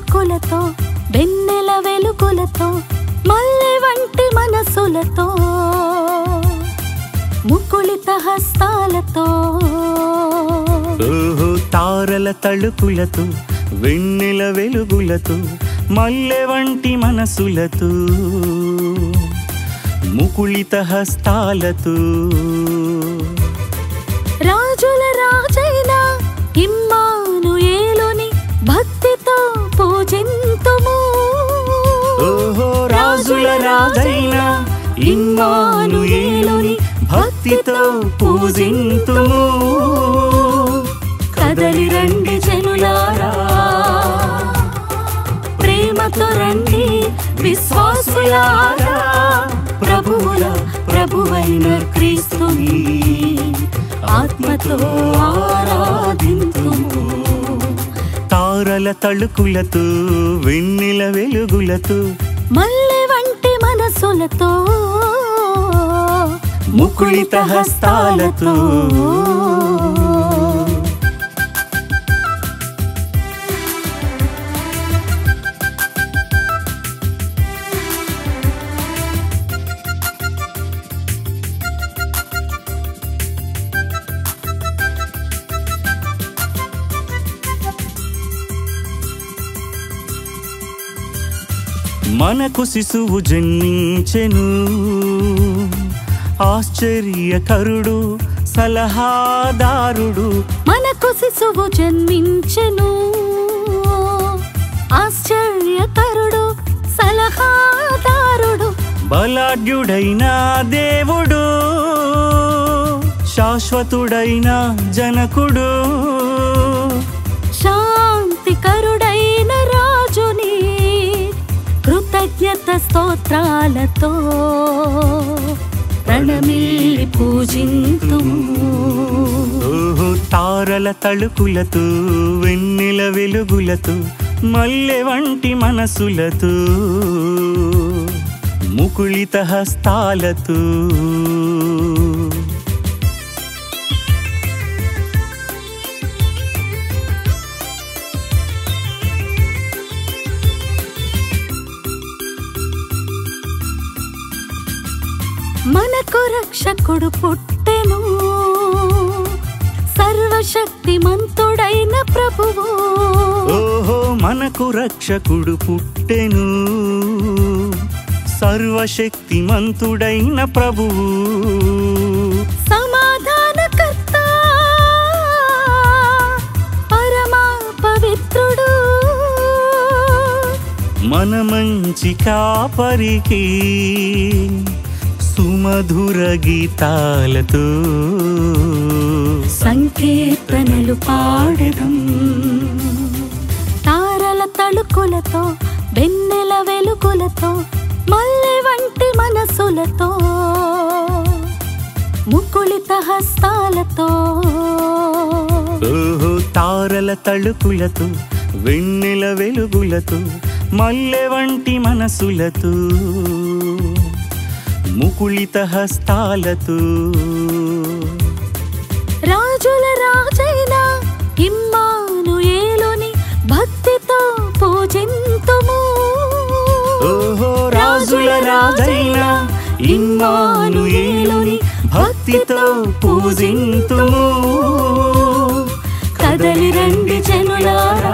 తళుకులతో వెన్నెల వెలుగులతో మల్లె వంటి మనసులతో ముకుళిత హస్తాలతో ఓహో తారల తళుకులతో వెన్నెల వెలుగులతో మల్లె వంటి మనసులతో ముకుళిత హస్తాలతో రాజుల రాజైన ఇమ్మానుయేలుని భక్తితో పూజింతుము ఓహో రాజుల రాజైన ఇమ్మానుయేలుని భక్తితో పూజింతుము కదలి రండి జనులారా ప్రేమతో రండి విశ్వాసులారా ప్రభువుల ప్రభువైన క్రీస్తుని ఆత్మతో ఆరాధింతుము తారల తళుకులతో వెన్నెల వెలుగులతో మల్లె వంటి మనసులతో ముకుళిత హస్తాలతో మనకు శిశువు జన్మించెను ఆశ్చర్యకరుడు సలహాదారుడు మనకు శిశువు జన్మించెను ఆశ్చర్యకరుడు సలహాదారుడు బలాఢ్యుడైన దేవుడు శాశ్వతుడైన జనకుడు శాంతికరుడైన రాజుని కృతజ్ఞత స్తోత్రాలతో ప్రణమిల్లి పూజింతుము ఓహో తారల తళుకులతో వెన్నెల వెలుగులతో మల్లె వంటి మనసులతో ముకుళిత హస్తాలతో మనకు రక్షకుడు పుట్టెను సర్వశక్తిమంతుడైన ప్రభువు ఓహో మనకు రక్షకుడు పుట్టెను సర్వశక్తిమంతుడైన ప్రభువు సమాధానకర్త పరమా పవిత్రుడు మన మంచి కాపరికి సుమధుర గీతాలతో సంకీర్తనలు పాడడం తారల తళుకులతో వెన్నెల వెలుగులతో మల్లె వంటి మనసులతో ముకుళిత హస్తాలతో ఓహో తారల తళుకులతో వెన్నెల వెలుగులతో మల్లె వంటి మనసులతో ముకుళిత హస్తాలతో రాజుల రాజైన ఇమ్మానుయేలుని భక్తితో పూజింతుము ఓహో రాజుల రాజైన ఇమ్మానుయేలుని భక్తితో పూజింతుము కదలి రండి జనులారా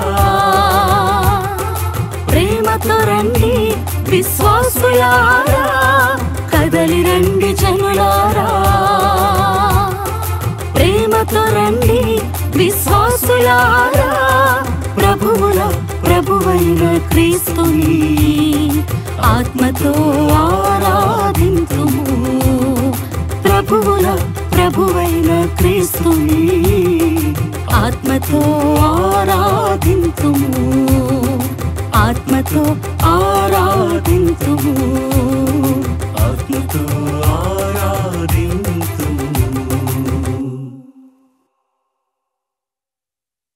ప్రేమతో రండి విశ్వాసులారా కదలి రండి జనులారా ప్రేమతో రండి విశ్వాసులారా ప్రభువుల ప్రభువైన క్రీస్తుని ఆత్మతో ఆరాధింతుము ప్రభువుల ప్రభువైన క్రీస్తుని ఆత్మతో ఆరాధింతుము ఆత్మతో ఆరాధింతుము